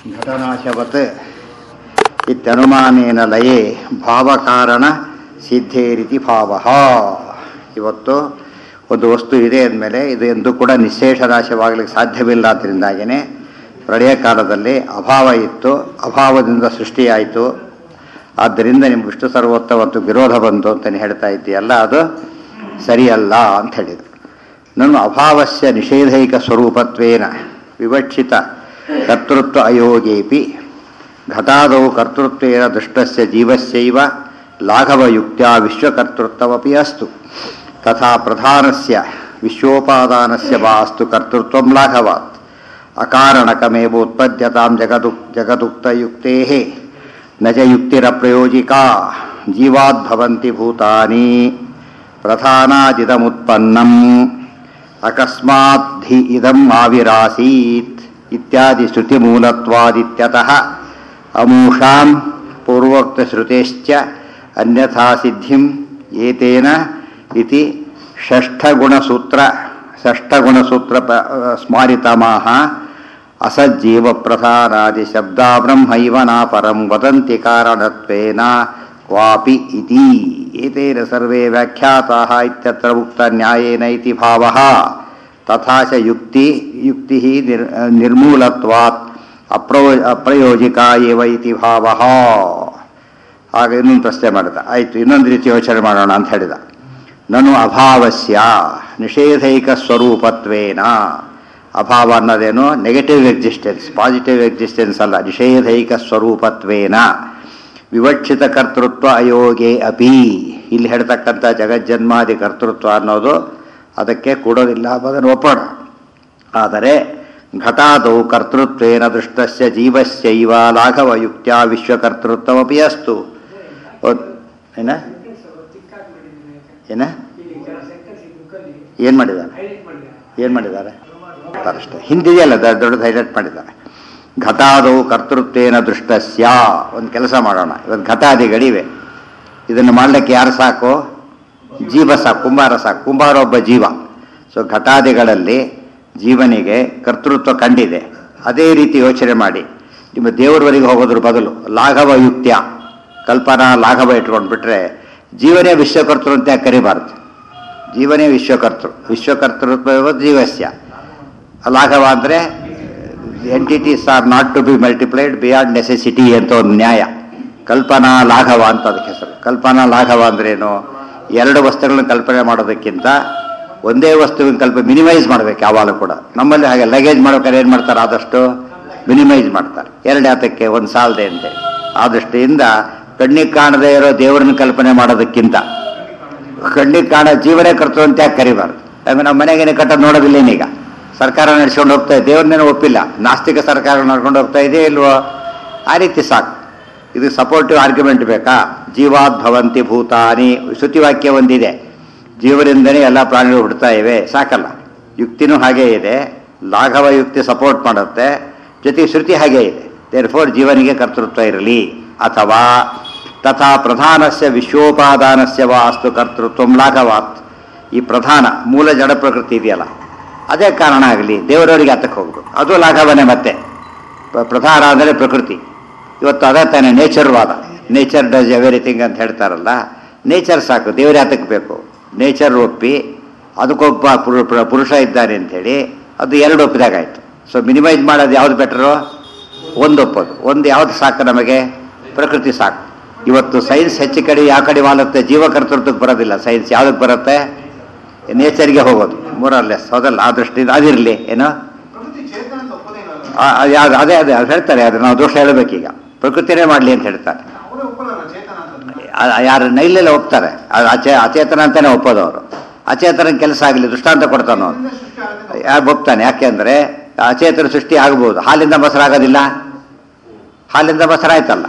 ಘಟನಾಶವತ್ ಇತ್ಯನುಮಾನೇನ ಲಯೇ ಭಾವಕಾರಣ ಸಿದ್ಧೇರಿತಿ ಭಾವ ಇವತ್ತು ಒಂದು ವಸ್ತು ಇದೆ ಅಂದಮೇಲೆ ಇದು ಎಂದು ಕೂಡ ನಿಶೇಷ ನಾಶವಾಗಲಿಕ್ಕೆ ಸಾಧ್ಯವಿಲ್ಲ ಅದರಿಂದಾಗಿಯೇ ಪ್ರಳಯ ಕಾಲದಲ್ಲಿ ಅಭಾವ ಇತ್ತು ಅಭಾವದಿಂದ ಸೃಷ್ಟಿಯಾಯಿತು ಆದ್ದರಿಂದ ನಿಮ್ಮ ವಿಷ್ಣು ಸರ್ವೋತ್ತ ಮತ್ತು ವಿರೋಧ ಬಂತು ಅಂತಲೇ ಹೇಳ್ತಾ ಇದ್ದೀಯಲ್ಲ ಅದು ಸರಿಯಲ್ಲ ಅಂತ ಹೇಳಿದರು ನನ್ನ ಅಭಾವಸ್ಯ ನಿಷೇಧೈಕ ಸ್ವರೂಪತ್ವೇನ ವಿವಕ್ಷಿತ ಕರ್ತೃತ್ವ ಅಯೋಗೇಪಿ ಘಟಾದೌ ಕರ್ತೃತ್ವೇನ ದೃಷ್ಟಸ್ಯ ಜೀವಸ್ಯೈವ ಲಾಘವಯುಕ್ತ್ಯಾ ವಿಶ್ವಕರ್ತೃತ್ವಮಪಿ ಅಸ್ತು ತಥಾ ಪ್ರಧಾನಸ್ಯ ವಿಶ್ವೋಪಾದಾನಸ್ಯ ವಾ ಅಸ್ತು ಕರ್ತೃತ್ವಂ ಲಾಘವಾತ್ ಅಕಾರಣಕಮೇವ ಉತ್ಪದ್ಯತಾಂ ಜಗದು ಜಗದುಕ್ತಯುಕ್ತೇಃ ನ ಚ ಯುಕ್ತಿರಪ್ರಯೋಜಿಕಾ ಜೀವಾದ್ಭವಂತಿ ಭೂತಾನಿ ಪ್ರಧಾನಾದಿದಮುತ್ಪನ್ನಂ ಅಕಸ್ಮಾತ್ ಧಿ ಇದಂ ಆವಿರಾಸೀತ್ ಇತ್ಯಾದಿ ಶ್ರುತಿಮೂಲತ್ವಾದಿತ್ಯತಃ ಅಮೂಷಾಂ ಪೂರ್ವೋಕ್ತಶ್ರುತೇಶ್ಚ ಅನ್ಯಥಾ ಸಿದ್ಧಿಂ ಏತೇನ ಇತಿ ಷಷ್ಠಗುಣಸೂತ್ರ ಷಷ್ಠಗುಣಸೂತ್ರ ಪ- ಸ್ಮಾರಿತಮಾಹ ಅಸಜ್ಜೀವಪ್ರಧಾನಾದಿ ಶಬ್ದಾ ಬ್ರಹ್ಮೈವ ನಾಪರಂ ವದಂತಿ ಕಾರಣತ್ವೇನ ಕ್ವಾಪಿ ಇತಿ ಏತೇನ ಸರ್ವೇ ವ್ಯಾಖ್ಯಾತಾಃ ಇತ್ಯತ್ರ ಉಕ್ತ ನ್ಯಾಯೇನ ಇತಿ ಭಾವಃ ತಥಾ ಚ ಯುಕ್ತಿ ಯುಕ್ತಿ ನಿರ್ ನಿರ್ಮೂಲತ್ವಾತ್ ಅಪ್ರಯೋ ಅಪ್ರಯೋಜಿಕ ಏವ ಇತಿ ಭಾವಃ ಆಗ ಇನ್ನೊಂದು ಪ್ರಶ್ನೆ ಮಾಡಿದ ಆಯಿತು ಇನ್ನೊಂದು ರೀತಿ ಯೋಚನೆ ಮಾಡೋಣ ಅಂತ ಹೇಳಿದ ನನು ಅಭಾವಸ್ಯ ನಿಷೇಧೈಕ ಸ್ವರೂಪತ್ವೇನ ಅಭಾವ ಅನ್ನೋದೇನು ನೆಗೆಟಿವ್ ಎಕ್ಸಿಸ್ಟೆನ್ಸ್ ಪಾಸಿಟಿವ್ ಎಕ್ಸಿಸ್ಟೆನ್ಸ್ ಅಲ್ಲ ನಿಷೇಧೈಕ ಸ್ವರೂಪತ್ವೇನ ವಿವಕ್ಷಿತ ಕರ್ತೃತ್ವ ಅಯೋಗೆ ಅಪಿ ಇಲ್ಲಿ ಹೇಳ್ತಕ್ಕಂಥ ಜಗಜ್ಜನ್ಮಾದಿ ಕರ್ತೃತ್ವ ಅನ್ನೋದು ಅದಕ್ಕೆ ಕೊಡೋದಿಲ್ಲ ಅದನ್ನು ಒಪ್ಪೋಣ ಆದರೆ ಘಟಾದೌ ಕರ್ತೃತ್ವೇನ ದೃಷ್ಟಸ್ಯ ಜೀವಸ್ಯೈವ ಲಾಘವಯುಕ್ತ್ಯ ವಿಶ್ವಕರ್ತೃತ್ವಮಪಿ ಅಸ್ತು ಒ- ಏನ ಏನ ಏನು ಮಾಡಿದ್ದಾರೆ ಏನು ಮಾಡಿದ್ದಾರೆ ಅಷ್ಟೇ ಹಿಂದಿದೆಯಲ್ಲ ದ- ದೊಡ್ಡದು ಹೈಲೈಟ್ ಮಾಡಿದ್ದಾರೆ ಘಟಾದೌ ಕರ್ತೃತ್ವೇನ ದೃಷ್ಟಸ್ಯ ಒಂದು ಕೆಲಸ ಮಾಡೋಣ ಇವತ್ತು ಘಟಾದಿಗಳಿವೆ ಇದನ್ನು ಮಾಡಲಿಕ್ಕೆ ಯಾರು ಸಾಕು ಜೀವ ಸಾಕು ಕುಂಬಾರ ಸಾಕು ಕುಂಬಾರ ಒಬ್ಬ ಜೀವ ಸೊ ಘಟಾದಿಗಳಲ್ಲಿ ಜೀವನಿಗೆ ಕರ್ತೃತ್ವ ಕಂಡಿದೆ ಅದೇ ರೀತಿ ಯೋಚನೆ ಮಾಡಿ ನಿಮ್ಮ ದೇವರವರೆಗೆ ಹೋಗೋದ್ರ ಬದಲು ಲಾಘವ ಯುಕ್ತ್ಯ ಕಲ್ಪನಾ ಲಾಘವ ಇಟ್ಕೊಂಡು ಬಿಟ್ರೆ ಜೀವನೇ ವಿಶ್ವಕರ್ತೃ ಅಂತ ಯಾಕೆ ಕರಿಬಾರ್ದು ಜೀವನೇ ವಿಶ್ವಕರ್ತೃ ವಿಶ್ವಕರ್ತೃತ್ವ ಜೀವಸ್ಯ ಲಾಘವ ಅಂದರೆ entities are not to be multiplied beyond necessity ಅಂತ ಒಂದು ನ್ಯಾಯ ಕಲ್ಪನಾ ಲಾಘವ ಅಂತ ಅದಕ್ಕೆ ಹೆಸರು ಕಲ್ಪನಾ ಲಾಘವ ಅಂದ್ರೇನು ಎರಡು ವಸ್ತುಗಳನ್ನ ಕಲ್ಪನೆ ಮಾಡೋದಕ್ಕಿಂತ ಒಂದೇ ವಸ್ತುವಿನ ಕಲ್ಪ ಮಿನಿಮೈಸ್ ಮಾಡಬೇಕು ಯಾವಾಗಲೂ ಕೂಡ ನಮ್ಮಲ್ಲಿ ಹಾಗೆ ಲಗೇಜ್ ಮಾಡ್ಬೇಕಾದ್ರೆ ಏನು ಮಾಡ್ತಾರೆ ಆದಷ್ಟು ಮಿನಿಮೈಸ್ ಮಾಡ್ತಾರೆ ಎರಡು ಯಾತಕ್ಕೆ ಒಂದು ಸಾಲದೆ ಅಂತೇಳಿ ಆ ದೃಷ್ಟಿಯಿಂದ ಕಣ್ಣಿಗೆ ಕಾಣದೇ ಇರೋ ದೇವರನ್ನ ಕಲ್ಪನೆ ಮಾಡೋದಕ್ಕಿಂತ ಕಣ್ಣಿಗೆ ಕಾಣೋ ಜೀವನೇ ಕರ್ತೃ ಅಂತ ಯಾಕೆ ಕರಿಬಾರ್ದು ಆಮೇಲೆ ನಮ್ಮ ಮನೆಗೇನೆ ಕಟ್ಟೋದು ನೋಡೋದಿಲ್ಲ ಏನೀಗ ಸರ್ಕಾರ ನಡೆಸ್ಕೊಂಡು ಹೋಗ್ತಾ ಇದೆ ದೇವ್ರನ್ನೇನು ಒಪ್ಪಿಲ್ಲ ನಾಸ್ತಿಕ ಸರ್ಕಾರ ನಡ್ಕೊಂಡು ಹೋಗ್ತಾ ಇದೆ ಇಲ್ವೋ ಆ ರೀತಿ ಸಾಕು ಇದು ಸಪೋರ್ಟಿವ್ ಆರ್ಗ್ಯುಮೆಂಟ್ ಬೇಕಾ ಜೀವಾದ್ಭವಂತಿ ಭೂತಾನಿ ಶ್ರುತಿವಾಕ್ಯ ಒಂದಿದೆ ಜೀವರಿಂದನೇ ಎಲ್ಲ ಪ್ರಾಣಿಗಳು ಹುಡ್ತಾ ಇವೆ ಸಾಕಲ್ಲ ಯುಕ್ತಿನೂ ಹಾಗೇ ಇದೆ ಲಾಘವ ಯುಕ್ತಿ ಸಪೋರ್ಟ್ ಮಾಡುತ್ತೆ ಜೊತೆಗೆ ಶ್ರುತಿ ಹಾಗೇ ಇದೆ ದೇರ್ ಫೋರ್ ಜೀವನಿಗೆ ಕರ್ತೃತ್ವ ಇರಲಿ ಅಥವಾ ತಥಾ ಪ್ರಧಾನಸ್ಯ ವಿಶ್ವೋಪಾದಾನಸ್ಯ ವಾ ಅಸ್ತು ಕರ್ತೃತ್ವ ಲಾಘವಾತ್ ಈ ಪ್ರಧಾನ ಮೂಲ ಜಡ ಪ್ರಕೃತಿ ಇದೆಯಲ್ಲ ಅದೇ ಕಾರಣ ಆಗಲಿ ದೇವರವರಿಗೆ ಹತ್ತಕ್ಕೆ ಹೋಗ್ಬೇಕು ಅದು ಲಾಘವನೇ ಮತ್ತೆ ಪ್ರ- ಪ್ರಧಾನ ಅಂದರೆ ಪ್ರಕೃತಿ ಇವತ್ತು ಅದೇ ತಾನೇ ನೇಚರ್ ವಾದ ನೇಚರ್ ಡಸ್ ಎವ್ರಿಥಿಂಗ್ ಅಂತ ಹೇಳ್ತಾರಲ್ಲ ನೇಚರ್ ಸಾಕು ದೇವರೇ ಹತ್ತಕ್ಕೆ ಬೇಕು ನೇಚರ್ ಒಪ್ಪಿ ಅದಕ್ಕೊಬ್ಬ ಪುರು- ಪುರು- ಪುರುಷ ಇದ್ದಾನೆ ಅಂಥೇಳಿ ಅದು ಎರಡು ಒಪ್ಪಿದಾಗಾಯ್ತು ಸೊ ಮಿನಿಮೈಸ್ ಮಾಡೋದು ಯಾವ್ದು ಬೆಟರು ಒಂದು ಒಪ್ಪೋದು ಒಂದು ಯಾವ್ದು ಸಾಕು ನಮಗೆ ಪ್ರಕೃತಿ ಸಾಕು ಇವತ್ತು ಸೈನ್ಸ್ ಹೆಚ್ಚು ಕಡೆ ಯಾವ ಕಡೆ ವಾಲುತ್ತೆ ಜೀವಕರ್ತೃತ್ವಕ್ಕೆ ಬರೋದಿಲ್ಲ ಸೈನ್ಸ್ ಯಾವುದಕ್ಕೆ ಬರುತ್ತೆ ನೇಚರ್ಗೆ ಹೋಗೋದು ಮೂರಲ್ಲೆಸ್ ಹೌದಲ್ಲ ಆ ದೃಷ್ಟಿಯಿಂದ ಅದಿರಲಿ ಏನು ಪ್ರಕೃತಿ ಚೇತನ ತಪ್ಪದೇ ಇಲ್ಲ ಆ- ಆ- ಯಾವ್ದು ಅದೇ ಅದೇ ಅದು ಹೇಳ್ತಾರೆ ಅದು ನಾವು ದೋಷ ಹೇಳಬೇಕೀಗ ಪ್ರಕೃತಿನೇ ಮಾಡಲಿ ಅಂತ ಹೇಳ್ತಾರೆ ಅವರೇ ಒಪ್ಪಲ್ಲ ಚೇತನ ಅಂತಂದ್ರೆ ಆ- ಯಾರು ನೈಲೆಲ್ಲ ಒಪ್ತಾರೆ ಅದು ಅಚೇ ಅಚೇತನ ಅಂತಾನೆ ಒಪ್ಪೋದು ಅವರು ಅಚೇತನ ಕೆಲಸ ಆಗಲಿ ದೃಷ್ಟಾಂತ ಕೊಡ್ತಾನೆ ಅವನು ಇದರಿಂದ ಸೃಷ್ಟಿ ಆಗುತ್ತೆ ಯಾರು ಒಪ್ತಾನೆ ಯಾಕೆಂದ್ರೆ ಅಚೇತನ ಸೃಷ್ಟಿ ಆಗ್ಬೋದು ಹಾಲಿಂದ ಮೊಸರಾಗೋದಿಲ್ಲ ಹಾಲಿಂದ ಮೊಸರಾಯ್ತಲ್ಲ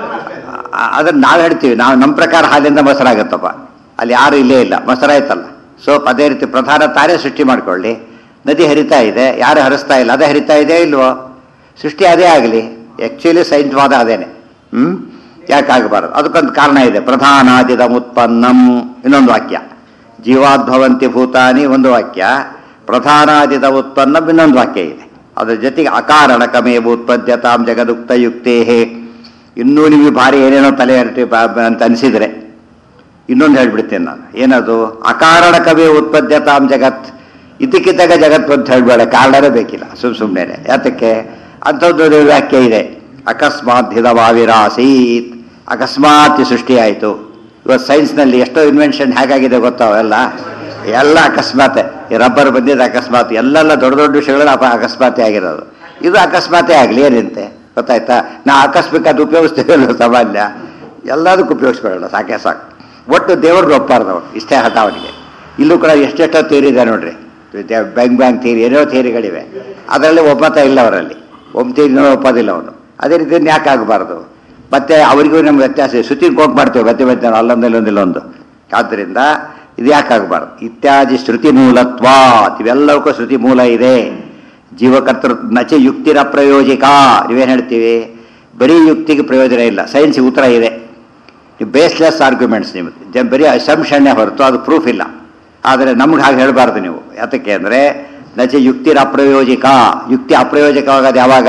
ಆ- ಅದನ್ನ ನಾವು ಹೇಳ್ತೀವಿ ನಾವು ನಮ್ಮ ಪ್ರಕಾರ ಹಾಲಿಂದ ಮೊಸರಾಗತ್ತಪ್ಪ ಅಲ್ಲಿ ಯಾರು ಇಲ್ಲೇ ಇಲ್ಲ ಮೊಸರಾಯ್ತಲ್ಲ ಸೊ ಅದೇ ರೀತಿ ಪ್ರಧಾನ ತಾನೇ ಸೃಷ್ಟಿ ಮಾಡ್ಕೊಳ್ಳಿ ನದಿ ಹರಿತಾ ಇದೆ ಯಾರು ಹರಿಸ್ತಾ ಇಲ್ಲ ಅದೇ ಹರಿತಾ ಇದೆ ಇಲ್ವೋ ಸೃಷ್ಟಿ ಅದೇ ಆಗಲಿ ಆ್ಯಕ್ಚುಲಿ ಸೈನ್ಸ್ ವಾದ ಅದೇನೆ ಹ್ಞೂ ಯಾಕಾಗಬಾರದು ಅದಕ್ಕೊಂದು ಕಾರಣ ಇದೆ ಪ್ರಧಾನಾದಿದ ಉತ್ಪನ್ನಂ ಇನ್ನೊಂದು ವಾಕ್ಯ ಜೀವಾದ್ಭವಂತಿ ಭೂತಾನಿ ಒಂದು ವಾಕ್ಯ ಪ್ರಧಾನಾದಿದ ಉತ್ಪನ್ನ ಇನ್ನೊಂದು ವಾಕ್ಯ ಇದೆ ಅದ್ರ ಜೊತೆಗೆ ಅಕಾರಣಕಮೇವ ಉತ್ಪದ್ಯತಾಂ ಜಗದುಕ್ತ ಯುಕ್ತೇ ಇನ್ನೂ ನಿಮಗೆ ಭಾರಿ ಏನೇನೋ ತಲೆ ಹರಟೆ ಬ- ಬ- ಅಂತ ಅನಿಸಿದರೆ ಇನ್ನೊಂದು ಹೇಳ್ಬಿಡ್ತೇನೆ ನಾನು ಏನದು ಅಕಾರಣಕವೇ ಉತ್ಪದ್ಯತಾಂ ಜಗತ್ ಇದಕ್ಕಿದ್ದಾಗ ಜಗತ್ತು ಅಂತ ಹೇಳ್ಬೇಡ ಕಾರಣನೇ ಬೇಕಿಲ್ಲ ಸುಮ್ ಸುಮ್ಮನೆ ಯಾತಕ್ಕೆ ಅಂಥದ್ದು ವ್ಯಾಖ್ಯೆ ಇದೆ ಅಕಸ್ಮಾತ್ ಹಿದವಾವಿರಾಸೀತ್ ಅಕಸ್ಮಾತ್ ಈ ಸೃಷ್ಟಿಯಾಯಿತು ಇವತ್ತು ಸೈನ್ಸ್ನಲ್ಲಿ ಎಷ್ಟೋ ಇನ್ವೆನ್ಷನ್ ಹೇಗಾಗಿದೆ ಗೊತ್ತಾ ಎಲ್ಲ ಎಲ್ಲ ಅಕಸ್ಮಾತೆ ಈ ರಬ್ಬರ್ ಬಂದಿದ್ದು ಅಕಸ್ಮಾತ್ ಎಲ್ಲೆಲ್ಲ ದೊಡ್ಡ ದೊಡ್ಡ ವಿಷಯಗಳು ಅಪ ಅಕಸ್ಮಾತೆ ಆಗಿರೋದು ಇದು ಅಕಸ್ಮಾತೆ ಆಗಲಿ ಏನಿಂತೆ ಗೊತ್ತಾಯ್ತಾ ನಾ ಆಕಸ್ಮಿಕ ಅದು ಉಪಯೋಗಿಸ್ತೇವಲ್ಲ ಸಾಮಾನ್ಯ ಎಲ್ಲದಕ್ಕೂ ಉಪಯೋಗಿಸ್ಕೊಳ್ಳೋಣ ಸಾಕೆ ಸಾಕು ಒಟ್ಟು ದೇವ್ರಿಗೆ ಒಪ್ಪಾರ್ದು ಅವನು ಇಷ್ಟೇ ಹಠ ಅವನಿಗೆ ಇಲ್ಲೂ ಕೂಡ ಎಷ್ಟೆಷ್ಟೋ ಥಿಯರಿ ಇದೆ ನೋಡ್ರಿ ಬ್ಯಾಂಕ್ ಬ್ಯಾಂಕ್ ಥಿಯರಿ ಏನೋ ಥಿಯರಿಗಳಿವೆ ಅದರಲ್ಲಿ ಒಪ್ಪತ್ತ ಇಲ್ಲ ಅವರಲ್ಲಿ ಒಮ್ಮ ಥಿಯರಿನೂ ಒಪ್ಪೋದಿಲ್ಲ ಅವನು ಅದೇ ರೀತಿ ಯಾಕೆ ಆಗಬಾರ್ದು ಮತ್ತೆ ಅವರಿಗೂ ನಮ್ಗೆ ವ್ಯತ್ಯಾಸ ಇದೆ ಶ್ರುತಿ ಕೋಟ್ ಮಾಡ್ತೇವೆ ಮತ್ತೆ ಮತ್ತೆ ಅಲ್ಲೊಂದಿಲ್ಲ ಒಂದಿಲ್ಲ ಒಂದು ಆದ್ದರಿಂದ ಇದು ಯಾಕೆ ಆಗಬಾರ್ದು ಇತ್ಯಾದಿ ಶ್ರುತಿ ಮೂಲತ್ವ ಇವೆಲ್ಲವಕ್ಕೂ ಶ್ರುತಿ ಮೂಲ ಇದೆ ಜೀವಕರ್ತೃ ನಚೆ ಯುಕ್ತಿರ ಪ್ರಯೋಜಿಕ ನೀವೇನು ಹೇಳ್ತೀವಿ ಬರೀ ಯುಕ್ತಿಗೆ ಪ್ರಯೋಜನ ಇಲ್ಲ ಸೈನ್ಸಿಗೆ ಉತ್ತರ ಇದೆ ಬೇಸ್ಲೆಸ್ ಆರ್ಗ್ಯುಮೆಂಟ್ಸ್ ನಿಮ್ಮದು ಜ- ಬರೀ ಅಸಂಶನ್ನೇ ಹೊರತು ಅದು ಪ್ರೂಫ್ ಇಲ್ಲ ಆದರೆ ನಮ್ಗೆ ಹಾಗೆ ಹೇಳಬಾರ್ದು ನೀವು ಯಾತಕ್ಕೆ ಅಂದರೆ ನಚೆ ಯುಕ್ತಿರ ಅಪ್ರಯೋಜಿಕ ಯುಕ್ತಿ ಅಪ್ರಯೋಜಕವಾಗೋದು ಯಾವಾಗ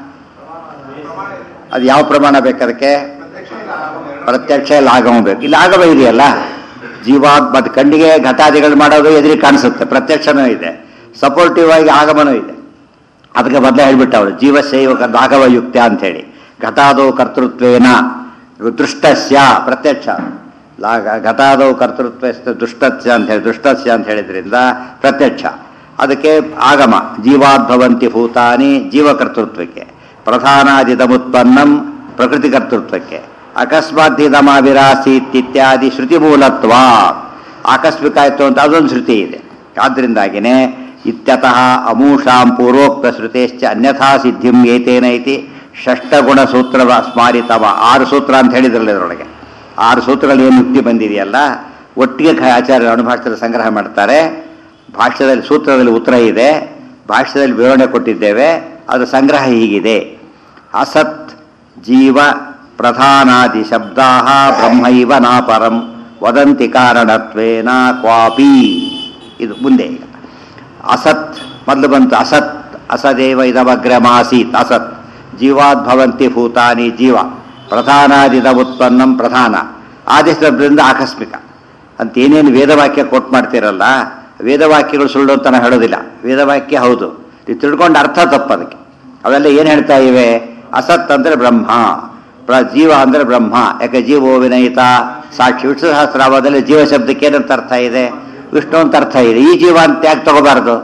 ಅದು ಯಾವ ಪ್ರಮಾಣ ಬೇಕು ಅದಕ್ಕೆ ಪ್ರತ್ಯಕ್ಷ ಇಲ್ಲ ಆಗಮ ಬೇಕು ಇಲ್ಲಿ ಆಗಮ ಇದೆಯಲ್ಲ ಜೀವಾತ್ಮ ಅದು ಕಣ್ಣಿಗೆ ಘಟಾದಿಗಳು ಮಾಡೋದು ಎದುರಿಗೆ ಕಾಣಿಸುತ್ತೆ ಪ್ರತ್ಯಕ್ಷನೂ ಇದೆ ಸಪೋರ್ಟಿವ್ ಆಗಿ ಆಗಮನೂ ಇದೆ ಅದಕ್ಕೆ ಮೊದಲೇ ಹೇಳ್ಬಿಟ್ಟ ಅವರು ಜೀವಸೇವಕ ರಾಘವ ಯುಕ್ತ ಅಂತೇಳಿ ಘಟಾದೋ ಕರ್ತೃತ್ವೇನ ದೃಷ್ಟಸ್ಯ ಪ್ರತ್ಯಕ್ಷ ಲಾಗ ಘಟಾದೋ ಕರ್ತೃತ್ವ ದುಷ್ಟಸ್ಯ ಅಂತ ಹೇಳಿ ದುಷ್ಟಸ್ಯ ಅಂತ ಹೇಳಿದ್ರಿಂದ ಪ್ರತ್ಯಕ್ಷ ಅದಕ್ಕೆ ಆಗಮ ಜೀವಾದ್ಭವಂತಿ ಭೂತಾನಿ ಜೀವಕರ್ತೃತ್ವಕ್ಕೆ ಪ್ರಧಾನಾದಿದಮುತ್ಪನ್ನಂ ಪ್ರಕೃತಿ ಕರ್ತೃತ್ವಕ್ಕೆ ಅಕಸ್ಮಾತ್ ಇತ್ಯಾದಿ ಶ್ರುತಿ ಮೂಲತ್ವ ಆಕಸ್ಮಿಕ ಆಯಿತು ಅಂತ ಅದೊಂದು ಶ್ರುತಿ ಇದೆ ಆದ್ದರಿಂದಾಗಿನೇ ಇತ್ಯತಃ ಅಮೂಷಾಂ ಪೂರ್ವೋಕ್ತ ಶ್ರುತೇಶ್ಚ ಅನ್ಯಥಾ ಸಿದ್ಧಿಂ ಏತೇನ ಇತಿ ಷಷ್ಟಗುಣ ಸೂತ್ರ ಸ್ಮಾರಿತವ ಆರು ಸೂತ್ರ ಅಂತ ಹೇಳಿದ್ರಲ್ಲ ಇದರೊಳಗೆ ಆರು ಸೂತ್ರಗಳು ಏನು ಯುಕ್ತಿ ಬಂದಿದೆಯಲ್ಲ ಒಟ್ಟಿಗೆ ಕ- ಆಚಾರ್ಯರು ಅನುಭಾಷದಲ್ಲಿ ಸಂಗ್ರಹ ಮಾಡ್ತಾರೆ ಭಾಷ್ಯದಲ್ಲಿ ಸೂತ್ರದಲ್ಲಿ ಉತ್ತರ ಇದೆ ಭಾಷ್ಯದಲ್ಲಿ ವಿವರಣೆ ಕೊಟ್ಟಿದ್ದೇವೆ ಅದು ಸಂಗ್ರಹ ಹೀಗಿದೆ ಅಸತ್ ಜೀವ ಪ್ರಧಾನಾದಿ ಶಬ್ದಾ ಬ್ರಹ್ಮೈವ ನಾಪರಂ ವದಂತಿ ಕಾರಣತ್ವೇನ ಕ್ವಾಪಿ ಇದು ಮುಂದೆ ಈಗ ಅಸತ್ ಮೊದಲು ಬಂತು ಅಸತ್ ಅಸದೇವ ಇದಮಗ್ರಮಾಸೀತ್ ಅಸತ್ ಜೀವಾದ್ಭವಂತಿ ಭೂತಾನಿ ಜೀವ ಪ್ರಧಾನಾದಿದ ಉತ್ಪನ್ನಂ ಪ್ರಧಾನ ಆದಿಶಬ್ದದಿಂದ ಆಕಸ್ಮಿಕ ಅಂತ ಏನೇನು ವೇದವಾಕ್ಯ ಕೊಟ್ಟು ಮಾಡ್ತೀರಲ್ಲ ವೇದವಾಕ್ಯಗಳು ಸುಳ್ಳು ಅಂತ ನಾನು ಹೇಳೋದಿಲ್ಲ ವೇದವಾಕ್ಯ ಹೌದು ನೀವು ತಿಳ್ಕೊಂಡು ಅರ್ಥ ತಪ್ಪು ಅದಕ್ಕೆ ಅವೆಲ್ಲ ಏನು ಹೇಳ್ತಾ ಇವೆ ಅಸತ್ ಅಂದರೆ ಬ್ರಹ್ಮ ಪ್ರ ಜೀವ ಅಂದರೆ ಬ್ರಹ್ಮ ಯಾಕೆ ಜೀವೋ ವಿನಯಿತ ಸಾಕ್ಷಿ ವಿಷ್ಣು ಸಹಸ್ರಾವದಲ್ಲಿ ಜೀವ ಶಬ್ದಕ್ಕೆ ಏನಂತ ಅರ್ಥ ಇದೆ ವಿಷ್ಣು ಅಂತ ಅರ್ಥ ಇದೆ ಈ ಜೀವ ಅಂತ ಯಾಕೆ ತಗೋಬಾರ್ದು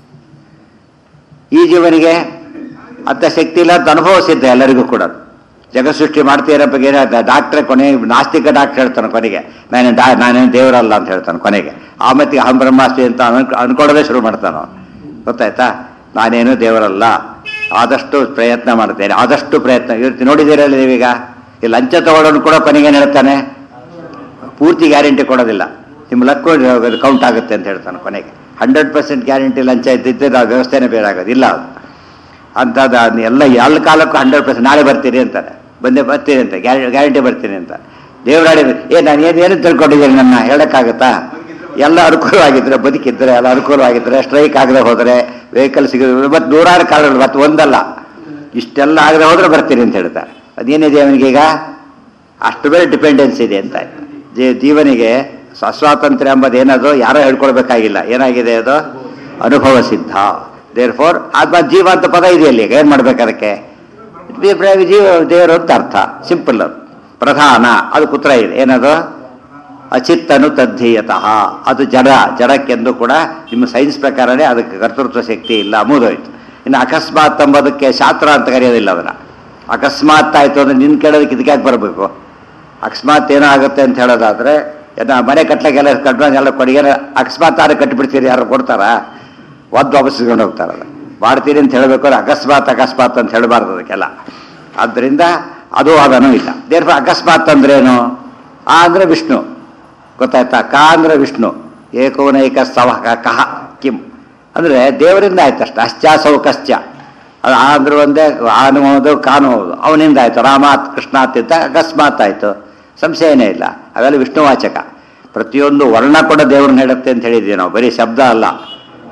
ಈ ಜೀವನಿಗೆ ಅತ್ತ ಶಕ್ತಿ ಇಲ್ಲ ಅಂತ ಅನುಭವ ಸಿದ್ಧ ಎಲ್ಲರಿಗೂ ಕೂಡ ಜಗಸೃಷ್ಟಿ ಮಾಡ್ತೀರ ಬಗ್ಗೆ ಏನಾದ ಡಾಕ್ಟ್ರೆ ಕೊನೆ ನಾಸ್ತಿಕ ಡಾಕ್ಟರ್ ಹೇಳ್ತಾನೆ ಕೊನೆಗೆ ನಾನು ಡಾ ನಾನೇನು ದೇವರಲ್ಲ ಅಂತ ಹೇಳ್ತಾನೆ ಕೊನೆಗೆ ಆಮತ್ತಿಗೆ ಅಹಂ ಬ್ರಹ್ಮಾಸ್ತಿ ಅಂತ ಅನ್ಕೊ ಅನ್ಕೊಳ್ಳೋದೇ ಶುರು ಮಾಡ್ತಾನೆ ಅವನು ಗೊತ್ತಾಯ್ತಾ ನಾನೇನು ದೇವರಲ್ಲ ಆದಷ್ಟು ಪ್ರಯತ್ನ ಮಾಡ್ತೇನೆ ಆದಷ್ಟು ಪ್ರಯತ್ನ ಇವತ್ತು ನೋಡಿದ್ದೀರಲ್ಲ ನೀವೀಗ ಈ ಲಂಚ ತಗೊಳ್ಳೋನು ಕೂಡ ಕೊನೆಗೆ ಏನ್ ಹೇಳ್ತಾನೆ ಪೂರ್ತಿ ಗ್ಯಾರಂಟಿ ಕೊಡೋದಿಲ್ಲ ನಿಮ್ಮ ಲಕ್ ಕೌಂಟ್ ಆಗುತ್ತೆ ಅಂತ ಹೇಳ್ತಾನೆ ಕೊನೆಗೆ ಹಂಡ್ರೆಡ್ ಪರ್ಸೆಂಟ್ ಗ್ಯಾರಂಟಿ ಲಂಚ ಇದ್ದಿದ್ದೆ ನಾವು ವ್ಯವಸ್ಥೆನೇ ಬೇರೆ ಆಗೋದು ಇಲ್ಲ ಅದು ಅಂಥದ್ದು ಅದ್ನ ಎಲ್ಲ ಎಲ್ಲ ಕಾಲಕ್ಕೂ ಹಂಡ್ರೆಡ್ ಪರ್ಸೆಂಟ್ ನಾಳೆ ಬರ್ತೀರಿ ಅಂತಾರೆ ಬಂದೆ ಬರ್ತೀನಿ ಅಂತ ಗ್ಯಾರಂಟಿ ಬರ್ತೀನಿ ಅಂತ ದೇವರಾಡಿ ಏ ನಾನು ಏನು ಏನು ತಿಳ್ಕೊಂಡಿದ್ದೀನಿ ನನ್ನ ಹೇಳೋಕ್ಕಾಗತ್ತಾ ಎಲ್ಲ ಅನುಕೂಲವಾಗಿದ್ರೆ ಬದುಕಿದ್ರೆ ಎಲ್ಲ ಅನುಕೂಲವಾಗಿದ್ರೆ ಸ್ಟ್ರೈಕ್ ಆಗದೆ ಹೋದರೆ ವೆಹಿಕಲ್ ಸಿಗೋದು ಮತ್ತು ನೂರಾರು ಕಾರಣಗಳು ಮತ್ತೆ ಒಂದಲ್ಲ ಇಷ್ಟೆಲ್ಲ ಆಗದೆ ಹೋದ್ರೆ ಬರ್ತೀನಿ ಅಂತ ಹೇಳ್ತಾರೆ ಅದೇನಿದೆ ಅವನಿಗೆ ಈಗ ಅಷ್ಟು ಬೇರೆ ಡಿಪೆಂಡೆನ್ಸ್ ಇದೆ ಅಂತ ಜೀ- ಜೀವನಿಗೆ ಸ್ವಸ್ವಾತಂತ್ರ್ಯ ಎಂಬುದು ಏನದು ಯಾರೋ ಹೇಳ್ಕೊಳ್ಬೇಕಾಗಿಲ್ಲ ಏನಾಗಿದೆ ಅದು ಅನುಭವ ಸಿದ್ಧ ದೇರ್ ಫೋರ್ ಅದು ಜೀವ ಅಂತ ಪದ ಇದೆಯಲ್ಲಿ ಈಗ ಏನು ಮಾಡ್ಬೇಕು ಅದಕ್ಕೆ ಜೀವ- ಜೀವ ದೇವರು ಅಂತ ಅರ್ಥ ಸಿಂಪಲ್ ಅದು ಪ್ರಧಾನ ಅದು ಕುತ್ರ ಇದೆ ಏನದು ಅಚಿತ್ತನು ತದ್ಧೀಯತಃ ಅದು ಜಡ ಜಡಕ್ಕೆಂದು ಕೂಡ ನಿಮ್ಮ ಸೈನ್ಸ್ ಪ್ರಕಾರನೇ ಅದಕ್ಕೆ ಕರ್ತೃತ್ವ ಶಕ್ತಿ ಇಲ್ಲ ಮುಗಿದೋಯ್ತು ಇನ್ನು ಅಕಸ್ಮಾತ್ ಎಂಬುದಕ್ಕೆ ಶಾಸ್ತ್ರ ಅಂತ ಕರೆಯೋದಿಲ್ಲ ಅದನ್ನ ಅಕಸ್ಮಾತ್ ಆಯ್ತು ಅಂದ್ರೆ ನಿನ್ ಕೇಳೋದಕ್ಕೆ ಇದಕ್ಕೆ ಯಾಕೆ ಬರಬೇಕು ಅಕಸ್ಮಾತ್ ಏನೋ ಆಗುತ್ತೆ ಅಂತ ಹೇಳೋದಾದ್ರೆ ಏನ ಮನೆ ಕಟ್ಲಿಕ್ಕೆಲ್ಲ ಕಟ್ಟ ಎಲ್ಲ ಕೊಡುಗೆ ಅಕಸ್ಮಾತ್ ಆದ್ರೆ ಕಟ್ಟಿಬಿಡ್ತೀರಿ ಯಾರು ಕೊಡ್ತಾರಾ ಒದ್ದು ವಾಪಸ್ಕೊಂಡು ಹೋಗ್ತಾರಲ್ಲ ಮಾಡ್ತೀರಿ ಅಂತ ಹೇಳಬೇಕು ಅಂದ್ರೆ ಅಕಸ್ಮಾತ್ ಅಕಸ್ಮಾತ್ ಅಂತ ಹೇಳಬಾರ್ದು ಅದಕ್ಕೆಲ್ಲ ಆದ್ದರಿಂದ ಅದು ಅದನ್ನು ಇಲ್ಲ ದೇರ್ಫ ಅಕಸ್ಮಾತ್ ಅಂದ್ರೇನು ಆ ಅಂದ್ರೆ ವಿಷ್ಣು ಗೊತ್ತಾಯ್ತಾ ಕ ಅಂದ್ರೆ ವಿಷ್ಣು ಏಕೋನೈಕ ಸವ ಕಹ ಕಿಂ ಅಂದ್ರೆ ದೇವರಿಂದ ಆಯ್ತಷ್ಟ ಅಶ್ಚಾಸೌ ಕಶ್ಚ ಅದು ಆ ಅಂದ್ರೆ ಒಂದೇ ಆನು ಹೌದು ಕಾನು ಹೌದು ಅವನಿಂದ ಆಯ್ತು ರಾಮಾತ್ ಕೃಷ್ಣಾತ್ ಇದ್ದ ಅಕಸ್ಮಾತ್ ಆಯ್ತು ಸಂಶಯನೇ ಇಲ್ಲ ಅವೆಲ್ಲ ವಿಷ್ಣುವಾಚಕ ಪ್ರತಿಯೊಂದು ವರ್ಣ ಕೂಡ ದೇವ್ರನ್ನ ಹೇಳುತ್ತೆ ಅಂತ ಹೇಳಿದ್ವಿ ನಾವು ಬರೀ ಶಬ್ದ ಅಲ್ಲ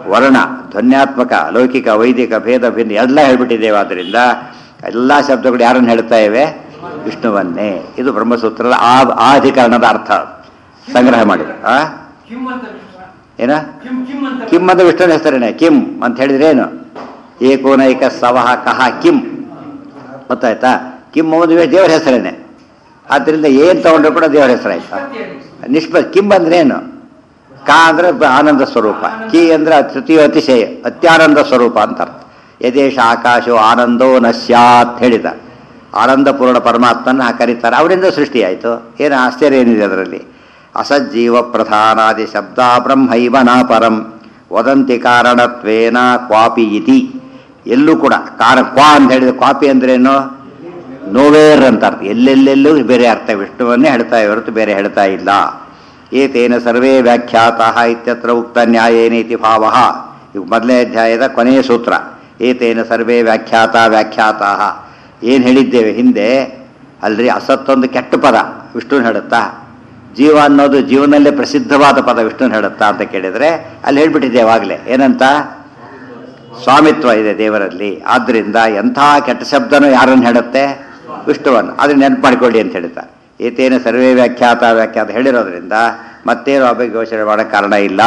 ವರ್ಣ ಧ್ವನ್ಯಾತ್ಮಕ ಲೌಕಿಕ ವೈದಿಕ ಭೇದ ಭಿನ್ನ ಎಲ್ಲ ಹೇಳ್ಬಿಟ್ಟಿದ್ದೇವೆ ಆದ್ದರಿಂದ ಎಲ್ಲ ಶಬ್ದಗಳು ಯಾರನ್ನು ಹೇಳ್ತಾ ಇವೆ ವಿಷ್ಣುವನ್ನೇ ಇದು ಬ್ರಹ್ಮಸೂತ್ರದ ಆ ಆ ಅಧಿಕರಣದ ಅರ್ಥ ಸಂಗ್ರಹ ಮಾಡಿದೆ ಆ ಕಿಮ್ ಅಂತ ವಿಶ್ವ ಏನ ಕಿಮ್ ಕಿಮ್ ಅಂತ ಕಿಮ್ ಅಂತ ವಿಷ್ಣುವಿನ ಹೆಸರೇನೆ ಕಿಮ್ ಅಂತ ಹೇಳಿದ್ರೆ ಏನು ಏಕೋನೈಕ ಸವಹ ಕಹ ಕಿಮ್ ಗೊತ್ತಾಯ್ತಾ ಕಿಮ್ ಒಂದು ದೇವರ ಹೆಸರೇನೆ ಆದ್ದರಿಂದ ಏನ್ ತಗೊಂಡ್ರು ಕೂಡ ದೇವರ ಹೆಸರಾಯ್ತಾ ಸತ್ಯ ನಿಷ್ಪ ಕಿಂಬ್ ಅಂದ್ರೆ ಏನು ಕ ಅಂದ್ರೆ ಬ- ಆನಂದ ಸ್ವರೂಪ ಕಿ ಅಂದ್ರೆ ತೃತೀಯ ಅತಿಶಯ ಅತ್ಯಾನಂದ ಸ್ವರೂಪ ಅಂತ ಅರ್ಥ ಯದೇಶ ಆಕಾಶೋ ಆನಂದೋ ನ ಸ್ಯಾತ್ ಹೇಳಿದ ಆನಂದಪೂರ್ಣ ಪರಮಾತ್ಮನ ಕರೀತಾರೆ ಅವರಿಂದ ಸೃಷ್ಟಿಯಾಯಿತು ಏನು ಆಶ್ಚರ್ಯ ಏನಿದೆ ಅದರಲ್ಲಿ ಅಸಜ್ಜೀವ ಪ್ರಧಾನಾದಿ ಶಬ್ದ ಬ್ರಹ್ಮೈವ ನ ಪರಂ ವದಂತಿ ಕಾರಣತ್ವೇನ ಕ್ವಾಪಿ ಇತಿ ಎಲ್ಲೂ ಕೂಡ ಕಾರ ಕ್ವಾ ಅಂತ ಹೇಳಿದ ಕ್ವಾಪಿ ಅಂದ್ರೇನು ನೋವೇರ್ ಅಂತ ಅರ್ಥ ಎಲ್ಲೆಲ್ಲೆಲ್ಲೂ ಬೇರೆ ಅರ್ಥ ವಿಷ್ಣುವನ್ನೇ ಹೇಳ್ತಾ ಹೊರತು ಬೇರೆ ಹೇಳ್ತಾ ಇಲ್ಲ ಏತೇನ ಸರ್ವೇ ವ್ಯಾಖ್ಯಾತ ಇತ್ಯತ್ರ ಉಕ್ತ ನ್ಯಾಯೇನೇತಿ ಭಾವ ಇವು ಮೊದಲನೇ ಅಧ್ಯಾಯದ ಕೊನೆಯ ಸೂತ್ರ ಏತೇನ ಸರ್ವೇ ವ್ಯಾಖ್ಯಾತ ವ್ಯಾಖ್ಯಾತ ಏನು ಹೇಳಿದ್ದೇವೆ ಹಿಂದೆ ಅಲ್ರಿ ಅಸತ್ತೊಂದು ಕೆಟ್ಟ ಪದ ವಿಷ್ಣುನ ಹೇಳುತ್ತಾ ಜೀವ ಅನ್ನೋದು ಜೀವನಲ್ಲೇ ಪ್ರಸಿದ್ಧವಾದ ಪದ ವಿಷ್ಣುನ ಹೇಳುತ್ತಾ ಅಂತ ಕೇಳಿದರೆ ಅಲ್ಲಿ ಹೇಳ್ಬಿಟ್ಟಿದ್ದೇವೆ ಆಗಲೇ ಏನಂತ ಸ್ವಾಮಿತ್ವ ಇದೆ ದೇವರಲ್ಲಿ ಆದ್ರಿಂದ ಎಂಥ ಕೆಟ್ಟ ಶಬ್ದನೂ ಯಾರನ್ನು ಹೇಳುತ್ತೆ ವಿಷ್ಣುವನ್ನು ಅದನ್ನ ನೆನಪು ಮಾಡಿಕೊಳ್ಳಿ ಅಂತ ಹೇಳ್ತಾರೆ ಏತೇನ ಸರ್ವೇ ವ್ಯಾಖ್ಯಾತ ವ್ಯಾಖ್ಯಾತ ಹೇಳಿರೋದ್ರಿಂದ ಮತ್ತೇನು ಆ ಬಗ್ಗೆ ಯೋಚನೆ ಮಾಡೋಕ್ಕೆ ಕಾರಣ ಇಲ್ಲ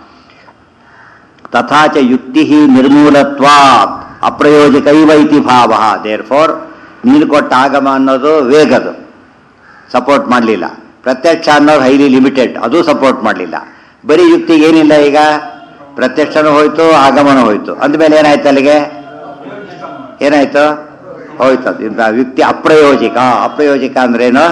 ತಥಾಚ ಯುಕ್ತಿ ನಿರ್ಮೂಲತ್ವ ಅಪ್ರಯೋಜಕೈವ ಇತಿ ಭಾವ ದೇರ್ ಫೋರ್ ನೀನು ಕೊಟ್ಟ ಆಗಮ ಅನ್ನೋದು ವೇಗದು ಸಪೋರ್ಟ್ ಮಾಡಲಿಲ್ಲ ಪ್ರತ್ಯಕ್ಷ ಅನ್ನೋದು ಹೈಲಿ ಲಿಮಿಟೆಡ್ ಅದು ಸಪೋರ್ಟ್ ಮಾಡಲಿಲ್ಲ ಬರೀ ಯುಕ್ತಿಗೆ ಏನಿಲ್ಲ ಈಗ ಪ್ರತ್ಯಕ್ಷನೂ ಹೋಯ್ತು ಆಗಮನ ಹೋಯ್ತು ಅಂದಮೇಲೆ ಏನಾಯ್ತು ಅಲ್ಲಿಗೆ ಏನಾಯ್ತು ಹೋಯ್ತು ಅದು ಇಂಥ ಯುಕ್ತಿ ಅಪ್ರಯೋಜಿಕ ಅಪ್ರಯೋಜಿಕ ಅಂದ್ರೇನು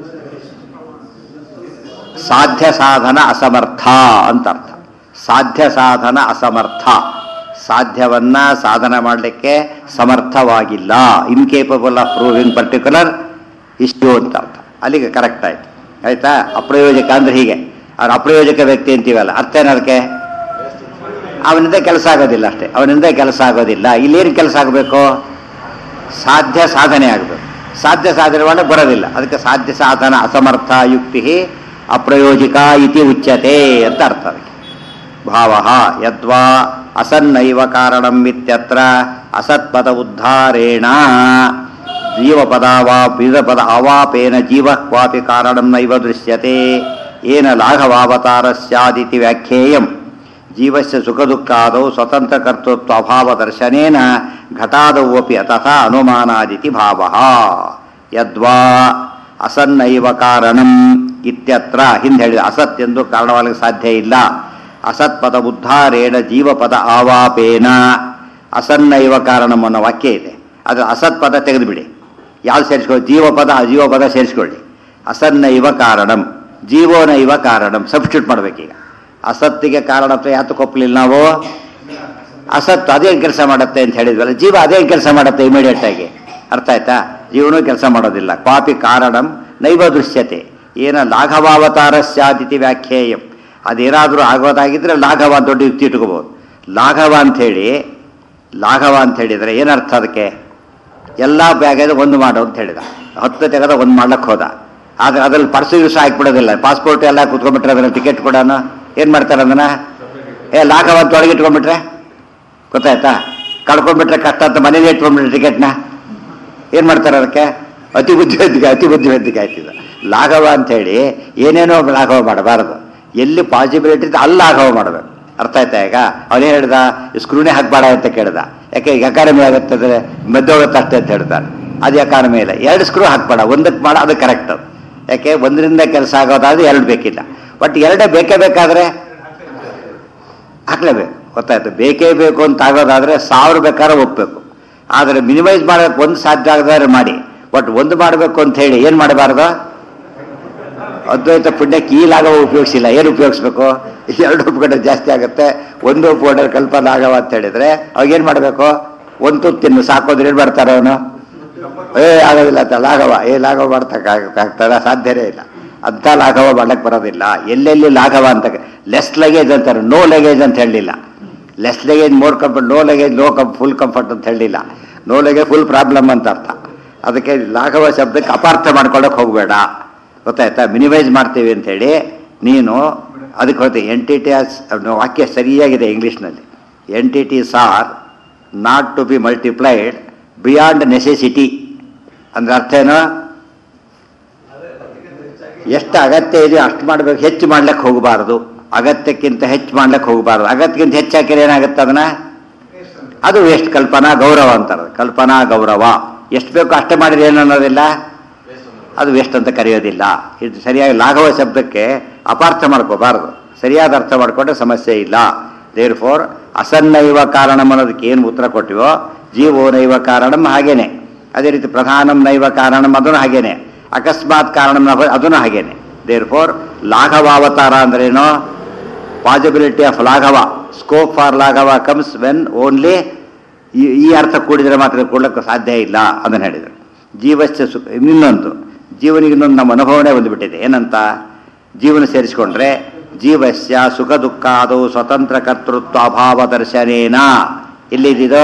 ಸಾಧ್ಯ ಸಾಧನ ಅಸಮರ್ಥ ಅಂತ ಅರ್ಥ ಸಾಧ್ಯ ಸಾಧನ ಅಸಮರ್ಥ ಸಾಧ್ಯವನ್ನ ಸಾಧನ ಮಾಡಲಿಕ್ಕೆ ಸಮರ್ಥವಾಗಿಲ್ಲ ಇನ್ಕೇಪಬಲ್ ಆಫ್ ಪ್ರೂವಿಂಗ್ ಪರ್ಟಿಕ್ಯುಲರ್ ಇಷ್ಟು ಅಂತ ಅರ್ಥ ಅಲ್ಲಿಗೆ ಕರೆಕ್ಟ್ ಆಯ್ತು ಆಯ್ತಾ ಅಪ್ರಯೋಜಕ ಅಂದ್ರೆ ಹೀಗೆ ಅವ್ರು ಅಪ್ರಯೋಜಕ ವ್ಯಕ್ತಿ ಅಂತೀವಲ್ಲ ಅರ್ಥ ಏನು ಅದಕ್ಕೆ ಅವನಿಂದ ಕೆಲಸ ಆಗೋದಿಲ್ಲ ಅಷ್ಟೇ ಅವನಿಂದ ಕೆಲಸ ಆಗೋದಿಲ್ಲ ಇಲ್ಲೇನು ಕೆಲಸ ಆಗಬೇಕು ಸಾಧ್ಯ ಸಾಧನೆ ಆಗಬೇಕು ಸಾಧ್ಯ ಸಾಧನೆ ಮಾಡಕ್ಕೆ ಬರೋದಿಲ್ಲ ಅದಕ್ಕೆ ಸಾಧ್ಯ ಸಾಧನ ಅಸಮರ್ಥ ಯುಕ್ತಿ ಅಪ್ರಯೋಜಿಕ ಇತಿ ಉಚ್ಯತೆ ಅಂತ ಅರ್ಥ ಅದಕ್ಕೆ ಭಾವ ಯದ್ವಾ ಅಸನ್ನೈವ ಕಾರಣಂ ಇತ್ಯತ್ರ ಅಸತ್ಪದ ಉದ್ಧಾರೇಣ ಜೀವಪದ ವಾ ಬೀಜಪದ ಅವಾಪೇನ ಜೀವ ಕ್ವಾಪಿ ಕಾರಣಂ ನೈವ ದೃಶ್ಯತೆ ಏನ ಲಾಘವಾವತಾರ ಸ್ಯಾದಿತಿ ವ್ಯಾಖ್ಯೇಯಂ ಜೀವಸ್ಯ ಸುಖದುಃಖಾದೌ ಸ್ವತಂತ್ರ ಕರ್ತೃತ್ವ ಅಭಾವ ದರ್ಶನೇನ ಘಟಾದೌ ಅಪಿ ತಥಾ ಅನುಮಾನಾದಿತಿ ಭಾವ ಯದ್ವಾ ಅಸನ್ನೈವ ಕಾರಣಂ ಇತ್ಯತ್ರ ಹಿಂದೆ ಹೇಳಿದ ಅಸತ್ ಎಂದು ಕಾರಣವಾಗಲಿಕ್ಕೆ ಸಾಧ್ಯ ಇಲ್ಲ ಅಸತ್ಪದ ಉದ್ಧಾರೇಣ ಜೀವಪದ ಆವಾಪೇನ ಅಸನ್ನೈವ ಕಾರಣಂ ಅನ್ನೋ ವಾಕ್ಯ ಇದೆ ಅದು ಅಸತ್ಪದ ತೆಗೆದುಬಿಡಿ ಯಾವ್ದು ಸೇರಿಸ್ಕೊಳ್ಳಿ ಜೀವಪದ ಅಜೀವಪದ ಸೇರಿಸ್ಕೊಳ್ಳಿ ಅಸನ್ನೈವ ಕಾರಣಂ ಜೀವೋನೈವ ಕಾರಣಂ ಸಬ್ಸ್ಟಿಟ್ಯೂಟ್ ಮಾಡ್ಬೇಕೀಗ ಅಸತ್ತಿಗೆ ಕಾರಣತ್ವ ಯಾತಕ್ಕೆ ಒಪ್ಪಲಿಲ್ಲ ನಾವು ಅಸತ್ ಅದೇನು ಕೆಲಸ ಮಾಡುತ್ತೆ ಅಂತ ಹೇಳಿದ್ವಲ್ಲ ಜೀವ ಅದೇನು ಕೆಲಸ ಮಾಡುತ್ತೆ ಇಮಿಡಿಯೇಟ್ ಆಗಿ ಅರ್ಥ ಆಯ್ತಾ ಜೀವನೂ ಕೆಲಸ ಮಾಡೋದಿಲ್ಲ ಕ್ವಾಪಿ ಕಾರಣಂ ನೈವ ದೃಶ್ಯತೆ ಏನ ಲಾಘವಾವತಾರ ಸ್ಯಾದಿತಿ ವ್ಯಾಖ್ಯೇಯಂ ಅದೇನಾದರೂ ಆಗೋದಾಗಿದ್ರೆ ಲಾಘವ ಅಂತ ದೊಡ್ಡ ಯುಕ್ತಿ ಇಟ್ಕೋಬಹುದು ಲಾಘವ ಅಂಥೇಳಿ ಲಾಘವ ಅಂತ ಹೇಳಿದರೆ ಏನರ್ಥ ಅದಕ್ಕೆ ಎಲ್ಲ ಬ್ಯಾಗಲ್ಲಿ ಒಂದು ಮಾಡು ಅಂತ ಹೇಳಿದ ಹತ್ತು ತೆಗೆದ ಒಂದು ಮಾಡ್ಲಕ್ಕೆ ಹೋದ ಆದ್ರೆ ಅದ್ರಲ್ಲಿ ಪರ್ಸು ಯೂಸ್ ಹಾಕ್ಬಿಡೋದಿಲ್ಲ ಪಾಸ್ಪೋರ್ಟ್ ಎಲ್ಲ ಕುತ್ಕೊಂಡ್ಬಿಟ್ರೆ ಅದ್ರಲ್ಲಿ ಟಿಕೆಟ್ ಕೊಡೋಣ ಏನು ಮಾಡ್ತಾರೆ ಅದನ್ನ ಏ ಲಾಘವ ಅಂತ ಒಳಗೆ ಇಟ್ಕೊಂಡ್ಬಿಟ್ರೆ ಗೊತ್ತಾಯ್ತಾ ಕಳ್ಕೊಂಡ್ಬಿಟ್ರೆ ಕಷ್ಟ ಅಂತ ಮನೇಲಿ ಇಟ್ಕೊಂಡ್ಬಿಟ್ರೆ ಟಿಕೆಟ್ನ ಏನು ಮಾಡ್ತಾರೆ ಅದಕ್ಕೆ ಅತಿ ಬುದ್ಧಿವಂತಿಕೆ ಅತಿ ಬುದ್ಧಿವಂತಿಕೆ ಆಯ್ತಿದ ಲಾಘವ ಅಂಥೇಳಿ ಏನೇನೋ ಲಾಘವ ಮಾಡಬಾರದು ಎಲ್ಲಿ ಪಾಸಿಬಿಲಿಟಿ ಇದೆ ಅಲ್ಲಿ ಲಾಘವ ಮಾಡಬೇಕು ಅರ್ಥ ಆಯ್ತಾ ಈಗ ಅವನೇ ಹೇಳ್ದ ಸ್ಕ್ರೂನೇ ಹಾಕ್ಬೇಡ ಅಂತ ಕೇಳ್ದ ಯಾಕೆ ಎಕಾನಮಿ ಆಗುತ್ತದೆ ಮೆದ್ದೋಗುತ್ತೆ ಅಷ್ಟೇ ಅಂತ ಹೇಳ್ತಾರೆ ಅದು ಎಕಾನಮಿ ಇಲ್ಲ ಎರಡು ಸ್ಕ್ರೂ ಹಾಕ್ಬೇಡ ಒಂದಕ್ಕೆ ಮಾಡ ಅದು ಕರೆಕ್ಟ್ ಅದು ಯಾಕೆ ಒಂದರಿಂದ ಕೆಲಸ ಆಗೋದಾದ್ರೆ ಎರಡು ಬೇಕಿಲ್ಲ ಬಟ್ ಎರಡೇ ಬೇಕೇ ಬೇಕಾದ್ರೆ ಹಾಕ್ಲೇಬೇಕು ಗೊತ್ತಾಯ್ತು ಬೇಕೇ ಬೇಕು ಅಂತ ಆಗೋದಾದ್ರೆ ಸಾವಿರ ಬೇಕಾದ್ರೆ ಒಪ್ಪಬೇಕು ಆದರೆ ಮಿನಿಮೈಸ್ ಮಾಡೋಕೆ ಒಂದು ಸಾಧ್ಯ ಆಗದಾದ್ರೆ ಮಾಡಿ ಬಟ್ ಒಂದು ಮಾಡಬೇಕು ಅಂತ ಹೇಳಿ ಏನು ಮಾಡಬಾರ್ದು ಅದ್ವೈತ ಪುಣ್ಯಕ್ಕೆ ಈ ಲಾಘವ ಉಪಯೋಗಿಸಿಲ್ಲ ಏನು ಉಪಯೋಗಿಸ್ಬೇಕು ಎರಡು ಉಪಕರಣ ಜಾಸ್ತಿ ಆಗುತ್ತೆ ಒಂದು ಉಪಕರಣ ಕಲ್ಪ ಲಾಘವ ಅಂತ ಹೇಳಿದ್ರೆ ಅವಾಗ ಏನು ಮಾಡಬೇಕು ಒಂದು ತುತ್ತು ತಿನ್ನು ಸಾಕೋದ್ರೆ ಏನು ಮಾಡ್ತಾರೆ ಅವನು ಏ ಆಗೋದಿಲ್ಲ ಅಂತ ಲಾಘವ ಏ ಲಾಘವ ಮಾಡ್ತಕ್ಕಾಗ್ತದ ಸಾಧ್ಯನೇ ಇಲ್ಲ ಅಂಥ ಲಾಘವ ಮಾಡಕ್ಕೆ ಬರೋದಿಲ್ಲ ಎಲ್ಲೆಲ್ಲಿ ಲಾಘವ ಅಂತ ಲೆಸ್ ಲಗೇಜ್ ಅಂತಾರೆ ನೋ ಲಗೇಜ್ ಅಂತ ಹೇಳಲಿಲ್ಲ less luggage more comfort no luggage no ಕಂ ಫುಲ್ ಕಂಫರ್ಟ್ ಅಂತ ಹೇಳಲಿಲ್ಲ ನೋ ಲಗೇಜ್ ಫುಲ್ ಪ್ರಾಬ್ಲಮ್ ಅಂತ ಅರ್ಥ ಅದಕ್ಕೆ ಲಾಘವ ಶಬ್ದಕ್ಕೆ ಅಪಾರ್ಥ ಮಾಡ್ಕೊಳ್ಳೋಕೆ ಹೋಗಬೇಡ ಗೊತ್ತಾಯ್ತಾ ಮಿನಿಮೈಸ್ ಮಾಡ್ತೀವಿ ಅಂತ ಹೇಳಿ ನೀನು ಅದಕ್ಕೆ ಹೋಗ್ತೀವಿ ಎಂಟಿಟಿ ವಾಕ್ಯ ಸರಿಯಾಗಿದೆ ಇಂಗ್ಲೀಷ್ನಲ್ಲಿ entities are not to be multiplied beyond necessity ಅಂದ್ರೆ ಅರ್ಥ ಏನು ಎಷ್ಟು ಅಗತ್ಯ ಇದೆಯೋ ಅಷ್ಟು ಮಾಡಬೇಕು ಹೆಚ್ಚು ಮಾಡ್ಲಿಕ್ಕೆ ಹೋಗಬಾರ್ದು ಅಗತ್ಯಕ್ಕಿಂತ ಹೆಚ್ಚು ಮಾಡ್ಲಿಕ್ಕೆ ಹೋಗಬಾರ್ದು ಅಗತ್ಯಕ್ಕಿಂತ ಹೆಚ್ಚು ಹಾಕಿದ್ರೆ ಏನಾಗುತ್ತೆ ಅದನ್ನ ಅದು ವೇಸ್ಟ್ ಕಲ್ಪನಾ ಗೌರವ ಅಂತಾರೆ ಕಲ್ಪನಾ ಗೌರವ ಎಷ್ಟು ಬೇಕೋ ಅಷ್ಟೇ ಮಾಡಿದ್ರೆ ಏನು ಅನ್ನೋದಿಲ್ಲ ಅದು ವೇಸ್ಟ್ ಅಂತ ಕರೆಯೋದಿಲ್ಲ ಇದು ಸರಿಯಾಗಿ ಲಾಘವ ಶಬ್ದಕ್ಕೆ ಅಪಾರ್ಥ ಮಾಡ್ಕೋಬಾರ್ದು ಸರಿಯಾದ ಅರ್ಥ ಮಾಡ್ಕೊಂಡ್ರೆ ಸಮಸ್ಯೆ ಇಲ್ಲ ದೇರ್ ಫೋರ್ ಅಸನ್ನೈವ ಕಾರಣಂ ಅನ್ನೋದಕ್ಕೆ ಏನು ಉತ್ತರ ಕೊಟ್ಟಿವೋ ಜೀವೋ ನೈವ ಕಾರಣಂ ಹಾಗೇನೆ ಅದೇ ರೀತಿ ಪ್ರಧಾನಂ ನೈವ ಕಾರಣಂ ಅದನ್ನು ಹಾಗೇನೆ ಅಕಸ್ಮಾತ್ ಕಾರಣಂ ನಭ ಅದನ್ನು ಹಾಗೇನೆ ದೇರ್ ಫೋರ್ ಲಾಘವಾವತಾರ ಅಂದ್ರೇನು ಪಾಸಿಬಿಲಿಟಿ ಆಫ್ ಲಾಘವ ಸ್ಕೋಪ್ ಫಾರ್ ಲಾಘವ ಕಮ್ಸ್ ವೆನ್ ಓನ್ಲಿ ಈ ಅರ್ಥ ಕೂಡಿದರೆ ಮಾತ್ರ ಕೊಡ್ಲಿಕ್ಕೆ ಸಾಧ್ಯ ಇಲ್ಲ ಅದನ್ನು ಹೇಳಿದರು ಜೀವಶ್ಚ ಸುಖ ಇನ್ನೊಂದು ಜೀವನಿಗೆ ಇನ್ನೊಂದು ನಮ್ಮ ಅನುಭವನೇ ಬಂದುಬಿಟ್ಟಿದೆ ಏನಂತ ಜೀವನ ಸೇರಿಸಿಕೊಂಡ್ರೆ ಜೀವಸ್ಯ ಸುಖ ದುಃಖ ಅದು ಸ್ವತಂತ್ರ ಕರ್ತೃತ್ವ ಅಭಾವ ದರ್ಶನೇನ ಎಲ್ಲಿದ್ದು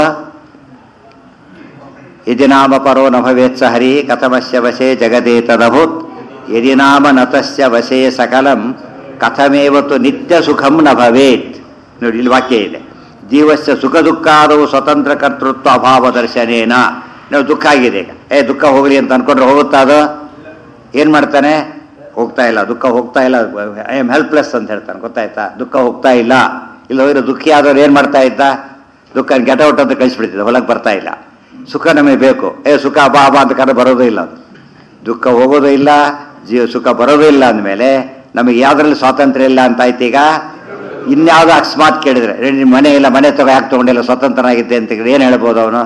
ಯದಿ ನಾಮ ಪರೋ ನ ಭವೇತ್ಸ ಹರಿ ಕಥಮಸ್ಯ ವಶೇ ಜಗದೇತದಭೂತ್ ಯದಿ ನಾಮ ನತಸ್ಯ ವಶೇ ಸಕಲಂ ಕಥಮೇವತ್ತು ನಿತ್ಯ ಸುಖಂ ನ ಭವೇತ್ ನೋಡಿ ಇಲ್ಲಿ ವಾಕ್ಯ ಇದೆ ಜೀವಸ್ಯ ಸುಖ ದುಃಖಾದವು ಸ್ವತಂತ್ರ ಕರ್ತೃತ್ವ ಅಭಾವ ದರ್ಶನೇನ ನಾವು ದುಃಖ ಆಗಿದೆ ಈಗ ಏ ದುಃಖ ಹೋಗಲಿ ಅಂತ ಅನ್ಕೊಂಡ್ರೆ ಹೋಗುತ್ತಾ ಅದು ಏನು ಮಾಡ್ತಾನೆ ಹೋಗ್ತಾ ಇಲ್ಲ ದುಃಖ ಹೋಗ್ತಾ ಇಲ್ಲ ಐ ಆಮ್ ಹೆಲ್ಪ್ಲೆಸ್ ಅಂತ ಹೇಳ್ತಾನೆ ಗೊತ್ತಾಯ್ತಾ ದುಃಖ ಹೋಗ್ತಾ ಇಲ್ಲ ಇಲ್ಲ ಹೋಗಿರೋ ದುಃಖಿ ಆದವ್ರು ಏನು ಮಾಡ್ತಾ ಇದ್ದ ದುಃಖ ಗೆಟ ಔಟ್ ಅಂತ ಕಳಿಸ್ಬಿಡ್ತಿದ್ದ ಹೊಲಕ್ಕೆ ಬರ್ತಾ ಇಲ್ಲ ಸುಖ ನಮಗೆ ಬೇಕು ಏ ಸುಖ ಬಾ ಬಾ ಅಂತ ಕರೆ ಬರೋದೇ ಇಲ್ಲ ಅದು ದುಃಖ ಹೋಗೋದು ಇಲ್ಲ ಜೀವ ಸುಖ ಬರೋದು ಇಲ್ಲ ಅಂದಮೇಲೆ ನಮಗೆ ಯಾವ್ದ್ರಲ್ಲಿ ಸ್ವಾತಂತ್ರ್ಯ ಇಲ್ಲ ಅಂತ ಆಯ್ತು ಈಗ ಇನ್ಯಾವುದೋ ಅಕಸ್ಮಾತ್ ಕೇಳಿದ್ರೆ "ಏ, ನಿಮ್ ಮನೆ ಇಲ್ಲ ಮನೆ ತಗೋ ಯಾಕೆ ತಗೊಂಡಿಲ್ಲ ಸ್ವತಂತ್ರನಾಗಿದ್ದೆ ಅಂತ ಕೇಳಿ ಏನು ಹೇಳ್ಬೋದು ಅವನು